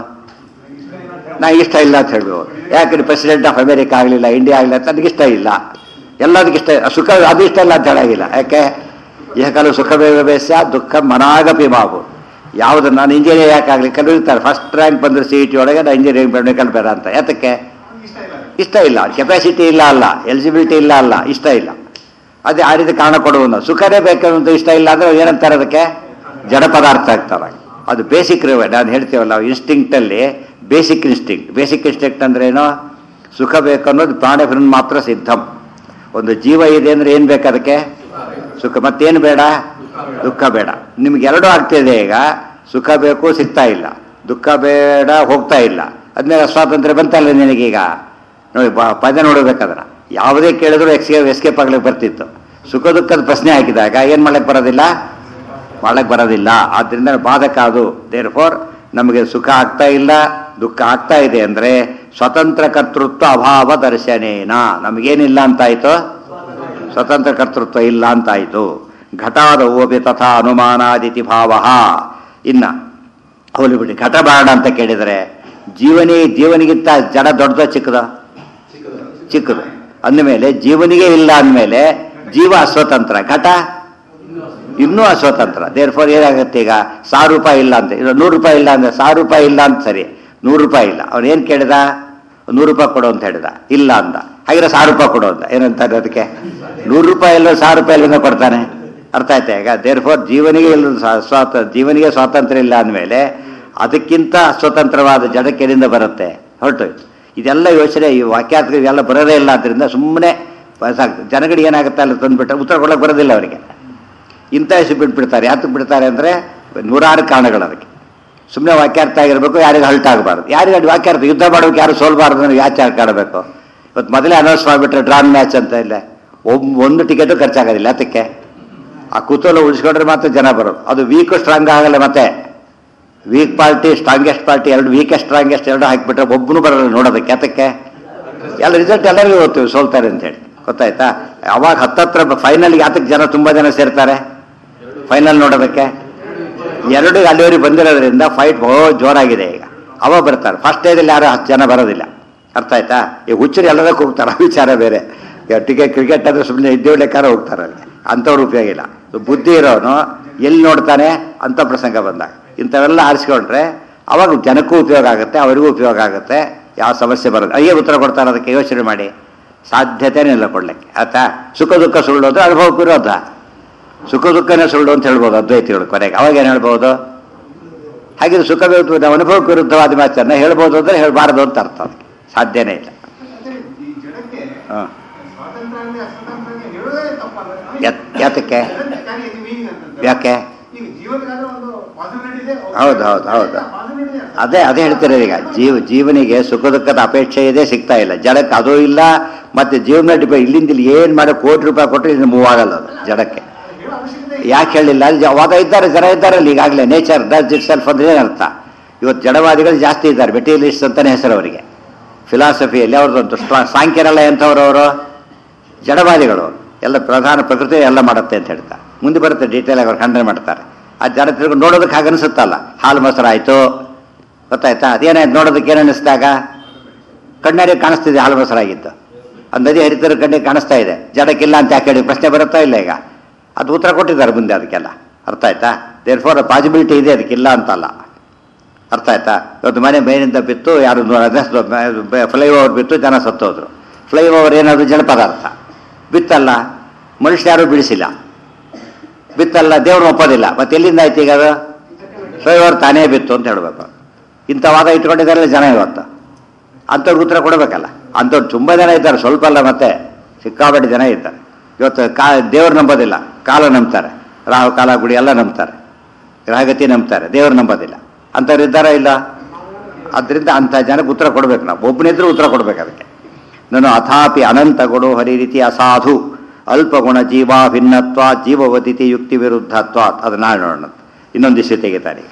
ನಾ ಇಷ್ಟ ಇಲ್ಲ ಅಂತ ಹೇಳ್ಬೋದು ಯಾಕೆ ಪ್ರೆಸಿಡೆಂಟ್ ಆಫ್ ಅಮೇರಿಕಾ ಆಗಲಿಲ್ಲ ಇಂಡಿಯಾ ಆಗಲಿಲ್ಲ ಅಂತ ನನಗೆ ಇಷ್ಟ ಇಲ್ಲ ಎಲ್ಲದಕ್ಕೆ ಇಷ್ಟ ಸುಖ ಅದು ಇಷ್ಟ ಇಲ್ಲ ಅಂತ ಹೇಳಾಗಿಲ್ಲ ಯಾಕೆ ಏಕಲು ಸುಖವೇವ ಬೇಸ್ಯ ದುಃಖ ಮನಾಗಪಿ ಮಾವು ಯಾವುದು ನಾನು ಇಂಜಿನಿಯರ್ ಯಾಕೆ ಆಗಲಿ ಕಲಿಯುತ್ತಾರೆ ಫಸ್ಟ್ ರ್ಯಾಂಕ್ ಬಂದರೆ ಸಿ ಇ ಟಿ ಒಳಗೆ ನಾನು ಇಂಜಿನಿಯರಿಂಗ್ ಮೆಡಿಕಲ್ ಬೇಡ ಅಂತ ಯಾತಕ್ಕೆ ಇಷ್ಟ ಇಲ್ಲ ಇಷ್ಟ ಇಲ್ಲ ಕೆಪಾಸಿಟಿ ಇಲ್ಲ ಅಲ್ಲ ಎಲಿಜಿಬಿಲಿಟಿ ಇಲ್ಲ ಅಲ್ಲ ಇಷ್ಟ ಇಲ್ಲ ಅದೇ ಆ ರೀತಿ ಕಾರಣ ಕೊಡುವುದು ಸುಖನೇ ಬೇಕಂತ ಇಷ್ಟ ಇಲ್ಲ ಅಂದ್ರೆ ಏನಂತಾರೆ ಅದಕ್ಕೆ ಜಡ ಪದಾರ್ಥ ಆಗ್ತಾರೆ ಅದು ಬೇಸಿಕ್ ನಾನು ಹೇಳ್ತೀವಲ್ಲ ಇನ್ಸ್ಟಿಂಕ್ಟಲ್ಲಿ ಬೇಸಿಕ್ ಇನ್ಸ್ಟಿಂಕ್ಟ್ ಬೇಸಿಕ್ ಇನ್ಸ್ಟಿಂಕ್ಟ್ ಅಂದ್ರೆ ಏನು ಸುಖ ಬೇಕು ಅನ್ನೋದು ಪ್ರಾಣಿಫಿರನ್ ಮಾತ್ರ ಸಿದ್ಧಂ ಒಂದು ಜೀವ ಇದೆ ಅಂದ್ರೆ ಏನು ಬೇಕು ಅದಕ್ಕೆ ಸುಖ ಮತ್ತೇನು ಬೇಡ ದುಃಖ ಬೇಡ ನಿಮ್ಗೆ ಎರಡೂ ಆಗ್ತಿದೆ ಈಗ ಸುಖ ಬೇಕು ಸಿಗ್ತಾ ಇಲ್ಲ ದುಃಖ ಬೇಡ ಹೋಗ್ತಾ ಇಲ್ಲ ಅದ್ಮೇಲೆ ಸ್ವಾತಂತ್ರ್ಯ ಬಂತಲ್ಲ ನಿನಗೀಗ ನೋಡಿ ಬ- ಪದ ನೋಡಬೇಕಾದ್ರೆ ಯಾವುದೇ ಕೇಳಿದ್ರು ಎಕ್ಸ್ಕೇಪ್ ಎಸ್ಕೇಪ್ ಆಗ್ಲಿಕ್ಕೆ ಬರ್ತಿತ್ತು ಸುಖ ದುಃಖದ ಪ್ರಶ್ನೆ ಹಾಕಿದಾಗ ಏನು ಮಾಡಕ್ಕೆ ಬರೋದಿಲ್ಲ ಮಾಡಕ್ಕೆ ಬರೋದಿಲ್ಲ ಆದ್ರಿಂದ ಬಾಧಕ ಅದು ದೇರ್ ಫೋರ್ ನಮಗೆ ಸುಖ ಆಗ್ತಾ ಇಲ್ಲ ದುಃಖ ಆಗ್ತಾ ಇದೆ ಅಂದ್ರೆ ಸ್ವತಂತ್ರ ಕರ್ತೃತ್ವ ಅಭಾವ ದರ್ಶನೇನ ನಮಗೇನಿಲ್ಲ ಅಂತಾಯ್ತು ಸ್ವತಂತ್ರ ಕರ್ತೃತ್ವ ಇಲ್ಲ ಅಂತಾಯ್ತು ಘಟಾದವೋಪಿ ತಥಾ ಅನುಮಾನಾದಿತಿ ಭಾವ ಇನ್ನ ಹೋಲಿಬಿಡಿ ಘಟ ಬಾರಣ ಅಂತ ಕೇಳಿದರೆ ಜೀವನಿ ಜೀವನಿಗಿಂತ ಜಡ ದೊಡ್ಡದ ಚಿಕ್ಕದ ಚಿಕ್ಕದು ಅಂದಮೇಲೆ ಜೀವನಿಗೆ ಇಲ್ಲ ಅಂದಮೇಲೆ ಜೀವ ಅಸ್ವತಂತ್ರ ಘಟ ಇನ್ನೂ ಅಸ್ವತಂತ್ರ ದೇರ್ ಫೋರ್ ಏನಾಗುತ್ತೆ ಈಗ ಸಾವಿರ ರೂಪಾಯಿ ಇಲ್ಲ ಅಂತ ಇದು ನೂರು ರೂಪಾಯಿ ಇಲ್ಲ ಅಂದ್ರೆ ಸಾವಿರ ರೂಪಾಯಿ ಇಲ್ಲ ಅಂತ ಸರಿ ನೂರು ರೂಪಾಯಿ ಇಲ್ಲ ಅವ್ನು ಏನು ಕೇಳಿದ ನೂರು ರೂಪಾಯಿ ಕೊಡು ಅಂತ ಹೇಳಿದ ಇಲ್ಲ ಅಂದ ಹಾಗಿದ್ರೆ ಸಾವಿರ ರೂಪಾಯಿ ಕೊಡು ಅಂತ ಏನಂತಾರೆ ಅದಕ್ಕೆ ನೂರು ರೂಪಾಯಿ ಎಲ್ಲ ಸಾವಿರ ರೂಪಾಯಿ ಎಲ್ಲಿಂದ ಕೊಡ್ತಾನೆ ಅರ್ಥ ಆಯ್ತಾ ಈಗ ದೇರ್ ಫೋರ್ ಜೀವನಿಗೆ ಇಲ್ಲ ಸ್ವಾತ ಜೀವನಿಗೆ ಸ್ವಾತಂತ್ರ್ಯ ಇಲ್ಲ ಅಂದಮೇಲೆ ಅದಕ್ಕಿಂತ ಸ್ವತಂತ್ರವಾದ ಜಡಕ್ಕೆ ಎಲ್ಲಿಂದ ಬರುತ್ತೆ ಹೊರಟೋಯ್ತು ಇದೆಲ್ಲ ಯೋಚನೆ ಈ ವಾಕ್ಯಾರ್ಥ ಇವೆಲ್ಲ ಬರೋದೇ ಇಲ್ಲ ಆದ್ದರಿಂದ ಸುಮ್ಮನೆ ಸಾಕು ಜನಗಳಿಗೆ ಏನಾಗುತ್ತೆ ಅಲ್ಲಿ ತಂದುಬಿಟ್ರೆ ಉತ್ತರ ಕೊಡೋಕೆ ಬರೋದಿಲ್ಲ ಅವರಿಗೆ ಇಂಥ ಹೆಸರು ಬಿಟ್ಬಿಡ್ತಾರೆ ಯಾತಕ್ಕೆ ಬಿಡ್ತಾರೆ ಅಂದರೆ ನೂರಾರು ಕಾರಣಗಳು ಅದಕ್ಕೆ ಸುಮ್ಮನೆ ವಾಕ್ಯಾರ್ಥ ಆಗಿರಬೇಕು ಯಾರಿಗೂ ಹಲ್ಟ್ ಆಗಬಾರ್ದು ಯಾರಿಗೆ ಅದು ವಾಕ್ಯಾರ್ಥ ಯುದ್ಧ ಮಾಡೋಕೆ ಯಾರು ಸೋಲ್ಬಾರ್ದು ಅಂದ್ರೆ ಯಾಕೆ ಆಡಬೇಕು ಇವತ್ತು ಮೊದಲೇ ಅನೌನ್ಸ್ ಮಾಡಿಬಿಟ್ರೆ ಡ್ರಾನ್ ಮ್ಯಾಚ್ ಅಂತ ಇಲ್ಲ ಒಬ್ಬ ಒಂದು ಟಿಕೆಟು ಖರ್ಚಾಗೋದಿಲ್ಲ ಅದಕ್ಕೆ ಆ ಕುತೂಹಲ ಉಳಿಸ್ಕೊಂಡ್ರೆ ಮಾತ್ರ ಜನ ಬರೋದು ಅದು ವೀಕ್ ಸ್ಟ್ರಾಂಗ್ ಆಗಲ್ಲ ಮತ್ತೆ ವೀಕ್ ಪಾರ್ಟಿ ಸ್ಟ್ರಾಂಗೆಸ್ಟ್ ಪಾರ್ಟಿ ಎರಡು ವೀಕೆಸ್ಟ್ ಸ್ಟ್ರಾಂಗೆಸ್ಟ್ ಎರಡು ಹಾಕಿಬಿಟ್ರೆ ಒಬ್ಬನು ಬರಲ್ಲ ನೋಡೋದಕ್ಕೆ ಅದಕ್ಕೆ ಎಲ್ಲ ರಿಸಲ್ಟ್ ಎಲ್ಲರಿಗೂ ಗೊತ್ತು ಸೋಲ್ತಾರೆ ಅಂತ ಹೇಳಿ ಗೊತ್ತಾಯ್ತಾ ಅವಾಗ ಹತ್ತತ್ರ ಫೈನಲ್ಗೆ ಯಾತಕ್ಕೆ ಜನ ತುಂಬಾ ಜನ ಸೇರ್ತಾರೆ ಫೈನಲ್ ನೋಡೋದಕ್ಕೆ ಎರಡು ಅಲ್ಲಿವರೆಗೆ ಬಂದಿರೋದ್ರಿಂದ ಫೈಟ್ ಬಹು ಜೋರಾಗಿದೆ ಈಗ ಅವ ಬರ್ತಾರೆ ಫಸ್ಟ್ ಡೇದಲ್ಲಿ ಯಾರು ಹತ್ತು ಜನ ಬರೋದಿಲ್ಲ ಅರ್ಥ ಆಯ್ತಾ ಈಗ ಹುಚ್ಚರು ಎಲ್ಲದಕ್ಕೂ ಹೋಗ್ತಾರೆ ಆ ವಿಚಾರ ಬೇರೆ ಟಿಕೆಟ್ ಕ್ರಿಕೆಟ್ ಅಂದ್ರೆ ಸುಮ್ಮನೆ ಇದ್ದೇಳಕ್ಕಾರ ಹೋಗ್ತಾರೆ ಅಲ್ಲಿ ಅಂಥವ್ರು ಉಪಯೋಗ ಇಲ್ಲ ಬುದ್ಧಿ ಇರೋನು ಎಲ್ಲಿ ನೋಡ್ತಾನೆ ಅಂತ ಪ್ರಸಂಗ ಬಂದಾಗ ಇಂಥವೆಲ್ಲ ಆರಿಸ್ಕೊಂಡ್ರೆ ಅವಾಗ ಜನಕ್ಕೂ ಉಪಯೋಗ ಆಗುತ್ತೆ ಅವರಿಗೂ ಉಪಯೋಗ ಆಗುತ್ತೆ ಯಾವ ಸಮಸ್ಯೆ ಬರೋದು ಅಯ್ಯೇ ಉತ್ತರ ಕೊಡ್ತಾರೆ ಅದಕ್ಕೆ ಯೋಚನೆ ಮಾಡಿ ಸಾಧ್ಯತೆನೇ ಇಲ್ಲ ಕೊಡ್ಲಿಕ್ಕೆ ಆಯ್ತಾ ಸುಖ ದುಃಖ ಸುಳ್ಳು ಅಂದ್ರೆ ಅನುಭವಕ್ಕೆ ವಿರೋಧ ಸುಖ ದುಃಖನೇ ಸುಳ್ಳು ಅಂತ ಹೇಳ್ಬೋದು ಅದ್ವೈತಿಗಳು ಕೊನೆಗೆ ಅವಾಗ ಏನು ಹೇಳ್ಬೋದು ಹಾಗಿದ್ರೆ ಸುಖ ವಿರುದ್ಧ ಅನುಭವಕ್ಕೆ ವಿರುದ್ಧವಾದ ಮಾತನ್ನ ಹೇಳ್ಬೋದು ಅಂದ್ರೆ ಹೇಳ್ಬಾರ್ದು ಅಂತ ಅರ್ಥ ಅದಕ್ಕೆ ಸಾಧ್ಯನೇ ಇಲ್ಲ ಅದೇ ಈ ಜಡಕ್ಕೆ ಹಾಂ ಸ್ವಾತಂತ್ರ್ಯ ಅಂದ್ರೆ ಅಸ್ವತಂತ್ರ ಅಂದ್ರೆ ಹೇಳೋದೇ ತಪ್ಪಲ್ಲ ಯಾತ್- ಯಾತಕ್ಕೆ ಜಡಕ್ಕೆ ಕಾರ್ಯ ಇದು meaning ಅಂತಂದ್ರೆ. ಯಾಕೆ ಈಗ ಜೀವನಕ್ಕಾದ್ರೆ ಒಂದು ಪಾಸಿಬಿಲಿಟಿ ಇದೆ ಹೌದು, ಹೌದು, ಹೌದು. ಪಾಸಿಬಿಲಿಟಿ ಇದೆ ಅದೇ ಅದೇ ಹೇಳ್ತಿರೋದು ಈಗ ಜೀವ ಜೀವನಿಗೆ ಸುಖ ದುಃಖದ ಅಪೇಕ್ಷೆ ಇದೆ ಸಿಗ್ತಾ ಇಲ್ಲ ಜಡಕ್ಕೆ ಅದು ಇಲ್ಲ ಮತ್ತೆ ಜೀವನ ಡಿಪೆಂಡ್ ಇಲ್ಲಿಂದ ಇಲ್ಲಿ ಏನು ಮಾಡೋ ಕೋಟಿ ರೂಪಾಯಿ ಕೊಟ್ಟರೆ ಇಲ್ಲಿ ಮೂವ್ ಆಗಲ್ಲ ಅದು ಜಡಕ್ಕೆ ಹೇಳೋ ಅವಶ್ಯಕತೆ ಇಲ್ಲ. ಯಾಕೆ ಹೇಳಿಲ್ಲ ಅಲ್ಲಿ ಅವಾಗ ಇದ್ದಾರೆ ಜನ ಇದ್ದಾರಲ್ಲ ಈಗಾಗಲೇ ನೇಚರ್ ಡಸ್ ಇಟ್ ಸೆಲ್ಫ್ ಅಂದ್ರೆ ಏನರ್ಥ ಇವತ್ತು ಜಡವಾದಿಗಳು ಜಾಸ್ತಿ ಇದ್ದಾರೆ ಮೆಟೀರಿಯಲಿಸ್ಟ್ ಅಂತಾನೆ ಹೆಸರು ಅವರಿಗೆ ಫಿಲಾಸಫಿಯಲ್ಲಿ ಅವ್ರದ್ದು ಸ್ಟ್ರಾ ಸಾಂಖ್ಯರೆಲ್ಲ ಎಂಥವ್ರು ಅವರು ಜಡವಾದಿಗಳು ಎಲ್ಲ ಪ್ರಧಾನ ಪ್ರಕೃತಿ ಎಲ್ಲ ಮಾಡುತ್ತೆ ಅಂತ ಹೇಳ್ತಾರೆ ಮುಂದೆ ಬರುತ್ತೆ ಡೀಟೇಲ್ ಆಗಿ ಅವ್ರು ಖಂಡನೆ ಮಾಡ್ತಾರೆ ಆ ಜಡ ತಿರ್ಕೊಂಡು ನೋಡೋದಕ್ಕೆ ಹಾಗೆ ಅನಿಸುತ್ತಲ್ಲ ಹಾಲು ಮೊಸರಾಯಿತು ಗೊತ್ತಾಯ್ತಾ ಅದೇನಾಯ್ತು ನೋಡೋದಕ್ಕೆ ಏನು ಅನ್ನಿಸ್ದಾಗ ಕಣ್ಣಾಡಿ ಕಾಣಿಸ್ತಿದೆ ಹಾಲು ಮೊಸರಾಗಿತ್ತು ಅದು ನದಿ ಹರಿತಿರೋ ಕಣ್ಣಿಗೆ ಕಾಣಿಸ್ತಾ ಇದೆ ಜಡಕ್ಕಿಲ್ಲ ಅಂತ ಯಾಕೆ ಹೇಳಿ ಪ್ರಶ್ನೆ ಬರುತ್ತಾ ಇಲ್ಲ ಈಗ ಅದು ಉತ್ತರ ಕೊಟ್ಟಿದ್ದಾರೆ ಮುಂದೆ ಅದಕ್ಕೆಲ್ಲ ಅರ್ಥ ಆಯ್ತಾ ದೇರ್ ಫಾರ್ ಪಾಸಿಬಿಲಿಟಿ ಇದೆ ಅದಕ್ಕಿಲ್ಲ ಅಂತಲ್ಲ ಅರ್ಥ ಆಯ್ತಾ ಇವತ್ತು ಮನೆ ಮೇಲಿಂದ ಬಿತ್ತು ಯಾರು ಫ್ಲೈ ಓವರ್ ಬಿತ್ತು ಜನ ಸತ್ತೋದ್ರು ಫ್ಲೈ ಓವರ್ ಏನಾದ್ರು ಜಡ ಪದಾರ್ಥ ಬಿತ್ತಲ್ಲ ಮನುಷ್ಯ ಯಾರು ಬಿಡಿಸಿಲ್ಲ ಬಿತ್ತಲ್ಲ ದೇವ್ರು ಒಪ್ಪೋದಿಲ್ಲ ಮತ್ತೆ ಎಲ್ಲಿಂದ ಆಯ್ತು ಈಗ ಅದು ಫ್ಲೈ ಓವರ್ ತಾನೇ ಬಿತ್ತು ಅಂತ ಹೇಳ್ಬೇಕು ಇಂಥ ವಾದ ಇಟ್ಕೊಂಡಿದ್ದಾರಲ್ಲ ಜನ ಇವತ್ತು ಅಂಥವ್ರಿಗೆ ಉತ್ತರ ಕೊಡಬೇಕಲ್ಲ ಅಂಥವ್ರು ತುಂಬ ಜನ ಇದ್ದಾರೆ ಸ್ವಲ್ಪ ಅಲ್ಲ ಮತ್ತೆ ಸಿಕ್ಕಾಪಟ್ಟೆ ಜನ ಇದ್ದಾರೆ ಇವತ್ತು ಕಾ ದೇವ್ರು ನಂಬೋದಿಲ್ಲ ಕಾಲ ನಂಬ್ತಾರೆ ರಾಹು ಕಾಲ ಗುಡಿ ಎಲ್ಲ ನಂಬ್ತಾರೆ ಗ್ರಹಗತಿ ನಂಬ್ತಾರೆ ದೇವ್ರು ನಂಬೋದಿಲ್ಲ ಅಂಥವ್ರು ಇದ್ದಾರಾ ಇಲ್ಲ ಅದರಿಂದ ಅಂಥ ಜನಕ್ಕೆ ಉತ್ತರ ಕೊಡ್ಬೇಕು ನಾವು ಒಬ್ಬನಿದ್ರು ಉತ್ತರ ಕೊಡ್ಬೇಕು ಅದಕ್ಕೆ ನಾನು ಅಥಾಪಿ ಅನಂತ ಗುಣೋ ಹರಿ ರೀತಿ ಅಸಾಧು ಅಲ್ಪಗುಣ ಜೀವಾ ಭಿನ್ನತ್ವ ಜೀವವತಿಥಿ ಯುಕ್ತಿ ವಿರುದ್ಧತ್ವ ಅದು ನಾಳೆ ನೋಡೋಣ ಇನ್ನೊಂದಿಷ್ಟು ತೆಗಿತಾರೆ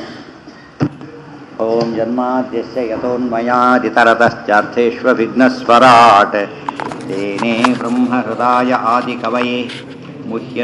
ಓಂ ಜನ್ಮಾದ್ಯಸ್ಯ ಯಥೋನ್ಮಯಾದಿತರತಶ್ಚಾರ್ಥೇष्वभिघ्नस्वराट् तेने ब्रह्महृदाय आदिकवये मुह्य